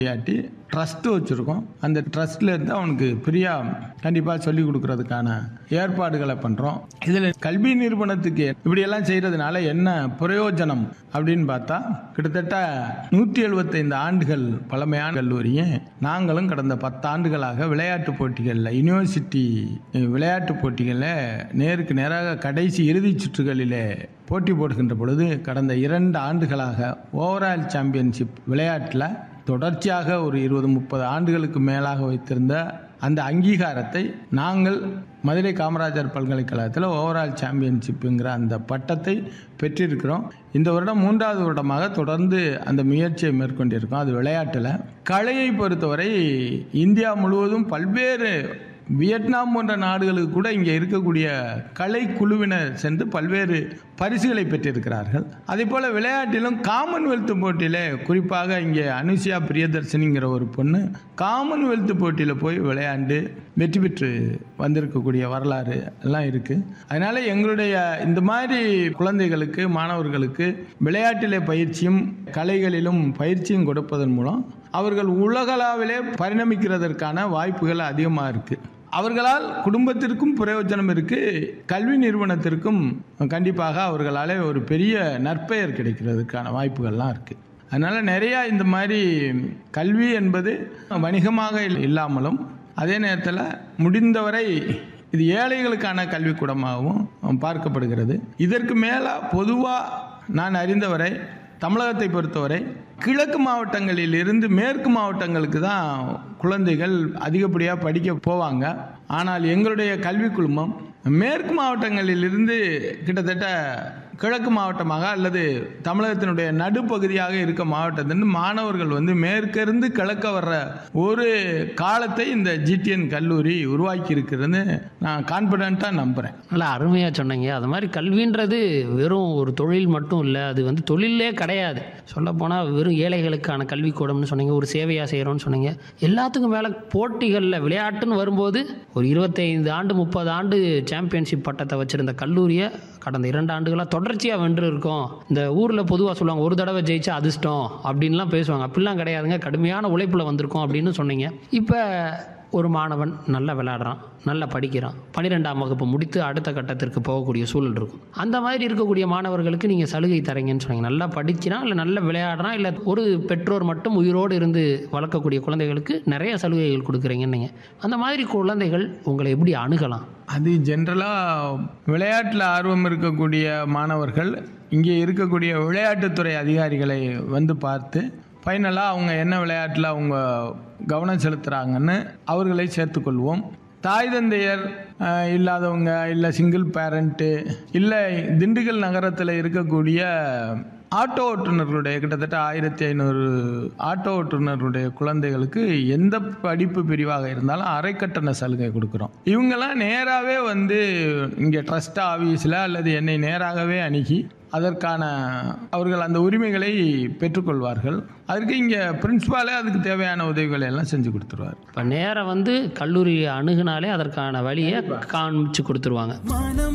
விளையாட்டி trust வச்சுருக்கோம் அந்த ட்ரஸ்ட்ல இருந்து அவனுக்கு ஃப்ரீயாக கண்டிப்பாக சொல்லி கொடுக்கறதுக்கான ஏற்பாடுகளை பண்ணுறோம் இதில் கல்வி நிறுவனத்துக்கு இப்படியெல்லாம் செய்கிறதுனால என்ன பிரயோஜனம் அப்படின்னு பார்த்தா கிட்டத்தட்ட நூற்றி எழுபத்தைந்து ஆண்டுகள் பழமையான கல்லூரியும் நாங்களும் கடந்த பத்தாண்டுகளாக விளையாட்டு போட்டிகளில் யூனிவர்சிட்டி விளையாட்டு போட்டிகளில் நேருக்கு நேராக கடைசி இறுதிச் சுற்றுகளிலே போட்டி போடுகின்ற பொழுது கடந்த இரண்டு ஆண்டுகளாக ஓவரால் சாம்பியன்ஷிப் விளையாட்டில் தொடர்ச்சியாக ஒரு இருபது முப்பது ஆண்டுகளுக்கு மேலாக வைத்திருந்த அந்த அங்கீகாரத்தை நாங்கள் மதுரை காமராஜர் பல்கலைக்கழகத்தில் ஓவரால் சாம்பியன்ஷிப்புங்கிற அந்த பட்டத்தை பெற்றிருக்கிறோம் இந்த வருடம் மூன்றாவது வருடமாக தொடர்ந்து அந்த முயற்சியை மேற்கொண்டிருக்கோம் அது விளையாட்டில் கலையை பொறுத்தவரை இந்தியா முழுவதும் பல்வேறு வியட்நாம் போன்ற நாடுகளுக்கு கூட இங்கே இருக்கக்கூடிய கலை குழுவினர் சென்று பல்வேறு பரிசுகளை பெற்றிருக்கிறார்கள் அதே போல் விளையாட்டிலும் காமன்வெல்த் போட்டியில் குறிப்பாக இங்கே அனுஷியா பிரியதர்ஷினிங்கிற ஒரு பொண்ணு காமன்வெல்த் போட்டியில் போய் விளையாண்டு வெற்றி பெற்று வந்திருக்கக்கூடிய வரலாறு எல்லாம் இருக்குது அதனால் எங்களுடைய இந்த மாதிரி குழந்தைகளுக்கு மாணவர்களுக்கு விளையாட்டிலே பயிற்சியும் கலைகளிலும் பயிற்சியும் கொடுப்பதன் மூலம் அவர்கள் உலகளவிலே பரிணமிக்கிறதற்கான வாய்ப்புகள் அதிகமாக இருக்குது அவர்களால் குடும்பத்திற்கும் பிரயோஜனம் இருக்கு கல்வி நிறுவனத்திற்கும் கண்டிப்பாக அவர்களால் ஒரு பெரிய நற்பெயர் கிடைக்கிறதுக்கான வாய்ப்புகள்லாம் இருக்கு அதனால நிறைய இந்த மாதிரி கல்வி என்பது வணிகமாக இல்லாமலும் அதே நேரத்தில் முடிந்தவரை இது ஏழைகளுக்கான கல்விக்கூடமாகவும் பார்க்கப்படுகிறது இதற்கு மேலே பொதுவாக நான் அறிந்தவரை தமிழகத்தை பொறுத்தவரை கிழக்கு மாவட்டங்களில் இருந்து மேற்கு மாவட்டங்களுக்கு தான் குழந்தைகள் அதிகப்படியாக படிக்க போவாங்க ஆனால் எங்களுடைய கல்வி குழுமம் மேற்கு மாவட்டங்களில் இருந்து கிட்டத்தட்ட கிழக்கு மாவட்டமாக அல்லது தமிழகத்தினுடைய நடுப்பகுதியாக இருக்க மாவட்டத்திலிருந்து மாணவர்கள் வந்து மேற்கிருந்து கிழக்க வர்ற ஒரு காலத்தை இந்த ஜிடிஎன் கல்லூரி உருவாக்கி இருக்கிறது நான் கான்ஃபிடென்ட்டாக நம்புகிறேன் நல்லா அருமையாக சொன்னீங்க அது மாதிரி கல்வின்றது வெறும் ஒரு தொழில் மட்டும் இல்லை அது வந்து தொழிலே கிடையாது சொல்லப்போனால் வெறும் ஏழைகளுக்கான கல்விக்கூடம்னு சொன்னீங்க ஒரு சேவையாக செய்கிறோம்னு சொன்னீங்க எல்லாத்துக்கும் மேலே போட்டிகளில் விளையாட்டுன்னு வரும்போது ஒரு இருபத்தைந்து ஆண்டு முப்பது ஆண்டு சாம்பியன்ஷிப் பட்டத்தை வச்சுருந்த கல்லூரியை கடந்த இரண்டு ஆண்டுகளாக தொடர்ச்சியாக வென்று இருக்கோம் இந்த ஊரில் பொதுவாக சொல்லுவாங்க ஒரு தடவை ஜெயிச்சா அதிர்ஷ்டம் அப்படின்லாம் பேசுவாங்க அப்படிலாம் கிடையாதுங்க கடுமையான உழைப்பில் வந்திருக்கோம் அப்படின்னு சொன்னீங்க இப்போ ஒரு மாணவன் நல்லா விளையாடுறான் நல்லா படிக்கிறான் பன்னிரெண்டாம் வகுப்பு முடித்து அடுத்த கட்டத்திற்கு போகக்கூடிய சூழல் இருக்கும் அந்த மாதிரி இருக்கக்கூடிய மாணவர்களுக்கு நீங்கள் சலுகை தரீங்கன்னு சொன்னீங்க நல்லா படிக்கிறான் இல்லை நல்லா விளையாடுறான் இல்லை ஒரு பெற்றோர் மட்டும் உயிரோடு இருந்து வளர்க்கக்கூடிய குழந்தைகளுக்கு நிறைய சலுகைகள் கொடுக்குறீங்கன்னு நீங்கள் அந்த மாதிரி குழந்தைகள் உங்களை எப்படி அணுகலாம் அது ஜென்ரலாக விளையாட்டில் ஆர்வம் இருக்கக்கூடிய மாணவர்கள் இங்கே இருக்கக்கூடிய விளையாட்டுத்துறை அதிகாரிகளை வந்து பார்த்து ஃபைனலாக அவங்க என்ன விளையாட்டில் அவங்க கவனம் செலுத்துகிறாங்கன்னு அவர்களை சேர்த்துக்கொள்வோம் தாய் தந்தையர் அஹ், இல்லாதவங்க இல்லை சிங்கிள் பேரண்ட்டு இல்லை திண்டுக்கல் நகரத்தில் இருக்கக்கூடிய ஆட்டோ ஓட்டுநர்களுடைய கிட்டத்தட்ட ஆயிரத்தி ஐநூறு ஆட்டோ ஓட்டுநர்களுடைய குழந்தைகளுக்கு எந்த படிப்பு பிரிவாக இருந்தாலும் அரைக்கட்டண சலுகை கொடுக்குறோம் இவங்கெல்லாம் நேராகவே வந்து இங்கே ட்ரஸ்ட் ஆஃபீஸில் அல்லது என்னை நேராகவே அணுகி அதற்கான அவர்கள் அந்த உரிமைகளை பெற்றுக்கொள்வார்கள் அதற்கு இங்கே பிரின்ஸ்பாலே அதுக்கு தேவையான உதவிகளை எல்லாம் செஞ்சு கொடுத்துருவார் இப்போ நேரம் வந்து கல்லூரியை அணுகுனாலே அதற்கான வழியை காமிச்சு கொடுத்துருவாங்க